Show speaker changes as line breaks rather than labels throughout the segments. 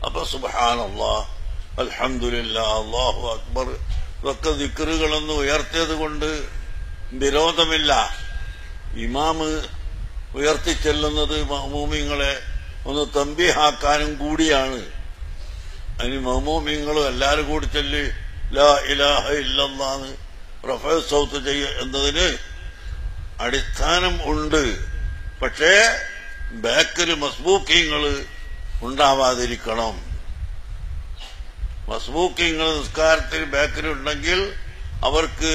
അപ്പൊ സുബാനല്ലാ അൽഹംദുലില്ലാ അള്ളാഹു അക്ബർ ഇതൊക്കെ ദിക്കറുകളൊന്ന് ഉയർത്തിയത് കൊണ്ട് വിരോധമില്ല ഇമാമ് ഉയർത്തിച്ചെല്ലുന്നത് മഹമൂമിങ്ങളെ ഒന്ന് തമ്പിഹാക്കാനും കൂടിയാണ് അതിന് മഹമൂമിങ്ങളും എല്ലാരും കൂടി ചെല്ലി ലാ ഇലാഹ ഇല്ലെന്നാണ് റഫേൽ സൗത്ത് ചെയ്യ എന്നതിന് അടിസ്ഥാനം ഉണ്ട് പക്ഷേ ബാക്കിൽ മസ്ബൂക്കിങ്ങൾ ഉണ്ടാവാതിരിക്കണം മസ്ബൂക്കിങ്ങൾ നിസ്കാരത്തിൽ ബാക്കിലുണ്ടെങ്കിൽ അവർക്ക്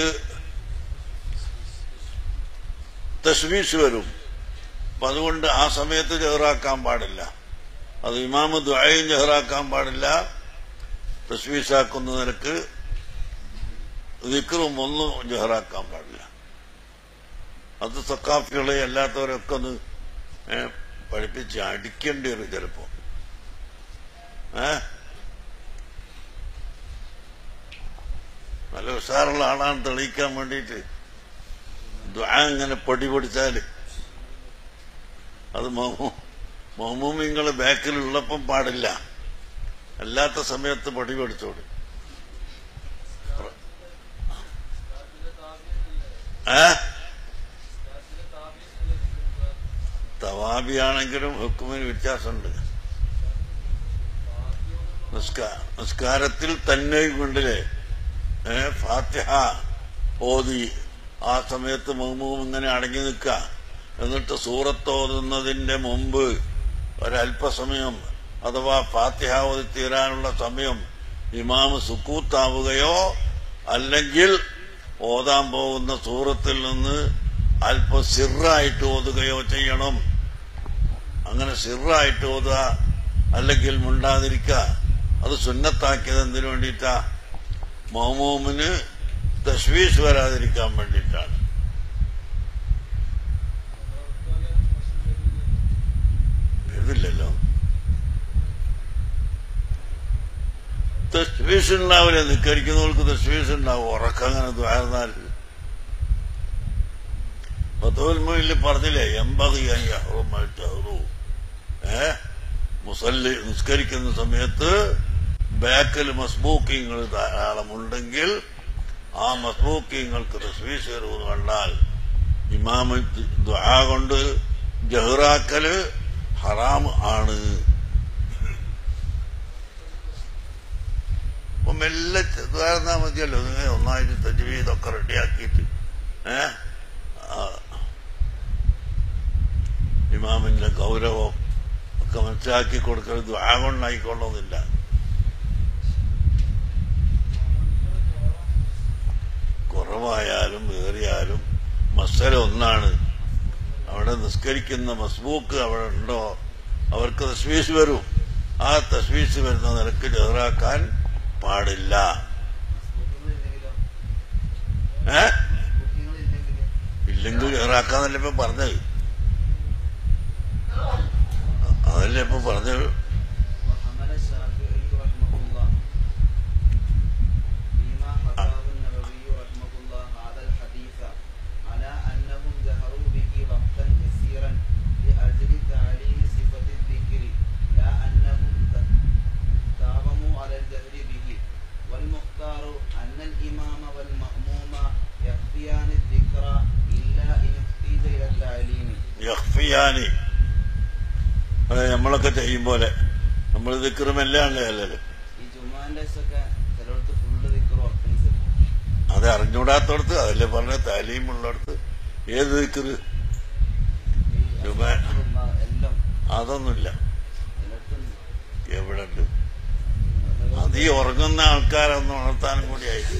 തസ്വീസ് വരും അപ്പൊ അതുകൊണ്ട് ആ സമയത്ത് ജഹറാക്കാൻ പാടില്ല അത് ഇമാമ് ദ്വായും ജഹറാക്കാൻ പാടില്ല തസ്വീസാക്കുന്ന നിരക്ക് ദിക്കറും ഒന്നും ജഹറാക്കാൻ പാടില്ല അത് സക്കാഫികളെ അല്ലാത്തവരൊക്കെ ഒന്ന് ഏ, പഠിപ്പിച്ച് അടിക്കേണ്ടി വരും ചിലപ്പോ ഏ നല്ല ഉഷാറുള്ള ആളാണ് തെളിയിക്കാൻ വേണ്ടിയിട്ട് ദ്വാ ഇങ്ങനെ പൊടി പൊടിച്ചാല് അത് മഹമൂമിങ്ങൾ ബാക്കിലുള്ളപ്പം പാടില്ല അല്ലാത്ത സമയത്ത് പൊടി പൊടിച്ചോടി ഏ തവാബിയാണെങ്കിലും ഹുക്കുമിന് വ്യത്യാസമുണ്ട് നിസ്കാ- നിസ്കാരത്തിൽ തന്നെ കൊണ്ടില്ലേ ഏ ഫാത്തിഹ ഓതി ആ സമയത്ത് മഹ്മൂം ഇങ്ങനെ അടങ്ങി നിൽക്കുക എന്നിട്ട് സൂറത്ത് ഓതുന്നതിന്റെ മുമ്പ് ഒരല്പസമയം അഥവാ ഫാത്തിഹ ഓതി തീരാനുള്ള സമയം ഇമാമ് സുക്കൂത്താവുകയോ അല്ലെങ്കിൽ ഓതാൻ പോകുന്ന സൂറത്തിൽ നിന്ന് അല്പം സിറായിട്ട് ഓതുകയോ ചെയ്യണം അങ്ങനെ സിറായിട്ട് ഓതുക അല്ലെങ്കിൽ മുണ്ടാതിരിക്കുക അത് സുന്നത്താക്കിയത് എന്തിനു വേണ്ടിയിട്ടാ മഹമൂമിന് തശ്വീസ് വരാതിരിക്കാൻ വേണ്ടിയിട്ടാണ് എഴുതില്ലല്ലോ തശ്വീസ് ഉണ്ടാവില്ല നിക്കരിക്കുന്നവർക്ക് തശ്വീസ് ഉണ്ടാവും ഉറക്കം അങ്ങനെ ദ്വാരുന്നാൽ പത്തോൽമയിൽ പറഞ്ഞില്ലേ എൺപത് ഏ മുസല്ലി നിസ്കരിക്കുന്ന സമയത്ത് ബാക്കിൽ മസ്ബൂക്കിങ്ങൾ ധാരാളം ഉണ്ടെങ്കിൽ ആ മസ്ബൂക്കിങ്ങൾക്ക് തസ്വീസ് വരുമെന്ന് കണ്ടാൽ ഇമാമ ദ്വാ കൊണ്ട് ജഹ്റാക്കല് ഹറാം ആണ് അപ്പൊ മെല്ലെ ദ്വാരന്നാ മതിയല്ലോ നിങ്ങൾ ഒന്നായിട്ട് തജ്വീദൊക്കെ റെഡിയാക്കിയിട്ട് ഏ ആ, ഇമാമിന്റെ ഗൗരവം ഒക്കെ മനസ്സിലാക്കി കൊടുക്കരുത് ദ്വാ കൊണ്ടായിക്കൊള്ളുന്നില്ല കുറവായാലും ഏറിയാലും മസല ഒന്നാണ് അവിടെ നിസ്കരിക്കുന്ന മസ്ബൂക്ക് അവിടെ ഉണ്ടോ അവർക്ക് തസ്വീസ് വരും ആ തസ്വീസ് വരുന്ന നിലക്ക് ജഹറാക്കാൻ പാടില്ല ഏ ഇല്ലെങ്കിൽ ജഹറാക്കാന്നല്ലേ ഇപ്പൊ പറഞ്ഞത് അതല്ലേ ഇപ്പൊ പറഞ്ഞത്
وحمل الشافعي رحمه الله فيما حكاه النووي رحمه الله هذا الحديث على أنهم جهروا به وقتا يسيرا لأجل تعليم صفة الذكر لا أنهم داوموا على الجهر به والمختار أن الإمام والمأموم يخفيان الذكر إلا إن احتيج إلى التعليم
യഹ്ഫിയാനി അത് നമ്മളൊക്കെ ചെയ്യും പോലെ നമ്മൾ ദിക്കറുമെല്ലാം അല്ലല്ലോ
ഈ ജുമാന്റെ ഒക്കെ ചിലടത്ത് ഫുള്ള് ദിക്കർ ഉറപ്പിച്ച്
അത് അറിഞ്ഞൂടാത്തടത്ത് അതല്ലേ പറഞ്ഞ താലീമുള്ളിടത്ത് ഏത് ദിക്കറ് ജുമാ-
എല്ലാം
അതൊന്നുമില്ല
ചിലടത്തുണ്ട്
എവിടെ ഉണ്ട് അത് ഈ ഉറങ്ങുന്ന ആൾക്കാരൊന്ന് ഉണർത്താനും കൂടിയായിട്ട്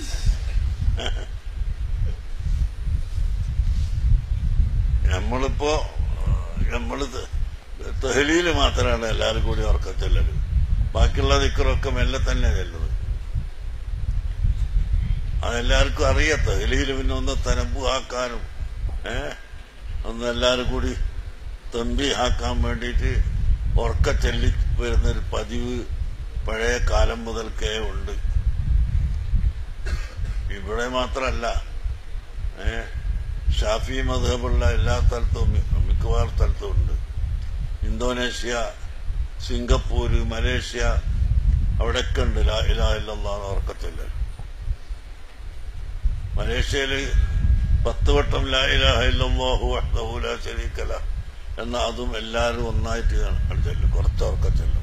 നമ്മളിപ്പോ നമ്മള് തെഹലിയില് മാത്രമാണ് എല്ലാവരും കൂടി ഉറക്കം ചെല്ലല് ബാക്കിയുള്ള ദിക്കറൊക്കെ മെല്ലെ തന്നെ ചെല്ലുന്നത് അതെല്ലാവർക്കും അറിയാം തെഹലിയിൽ പിന്നെ ഒന്ന് തനമ്പു ആക്കാനും ഏ ഒന്ന് എല്ലാവരും കൂടി തമ്പി ആക്കാൻ വേണ്ടിയിട്ട് ഉറക്ക ചെല്ലി വരുന്നൊരു പതിവ് പഴയ കാലം മുതൽക്കേ ഉണ്ട് ഇവിടെ മാത്രമല്ല ഏ ഷാഫി മധബുള്ള എല്ലാ സ്ഥലത്തും മി- മിക്കവാറും സ്ഥലത്തും ഉണ്ട് ഇന്തോനേഷ്യ സിംഗപ്പൂര് മലേഷ്യ അവിടെയൊക്കെ ഉണ്ട് ലാ ഇലാ ഇല്ലല്ലാന്ന് ഉറക്കത്തില്ല മലേഷ്യയില് പത്ത് വട്ടം ലാ ഇലാഹ ഇല്ലല്ലാഹു വഹ്ദഹു ലാ ശരീക ലഹ് എന്ന അതും എല്ലാവരും ഒന്നായിട്ട് കാണും ചെല്ലും കുറച്ച് ഉറക്കം ചെല്ലും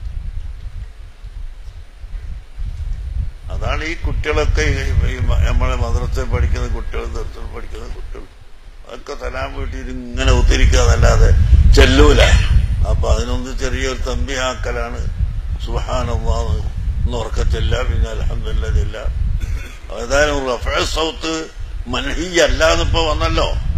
അതാണ് ഈ കുട്ടികളൊക്കെ ഈ- ഈ മ- നമ്മളെ മദ്രസയിൽ പഠിക്കുന്ന കുട്ടികൾ ദർശനം പഠിക്കുന്ന കുട്ടികൾ അതൊക്കെ തലാൻ വീട്ടിൽ ഇങ്ങനെ ഒത്തിരിക്കാന്നല്ലാതെ ചെല്ലൂല അപ്പൊ അതിനൊന്ന് ചെറിയൊരു തമ്പിയാക്കലാണ് സുഹാനെന്ന് ഉറക്ക ചെല്ല പിന്നെ അലഹമില്ല ചെല്ല ഏതായാലും റഫേ സൗത്ത് മൻഹി അല്ലാതെ ഇപ്പൊ വന്നല്ലോ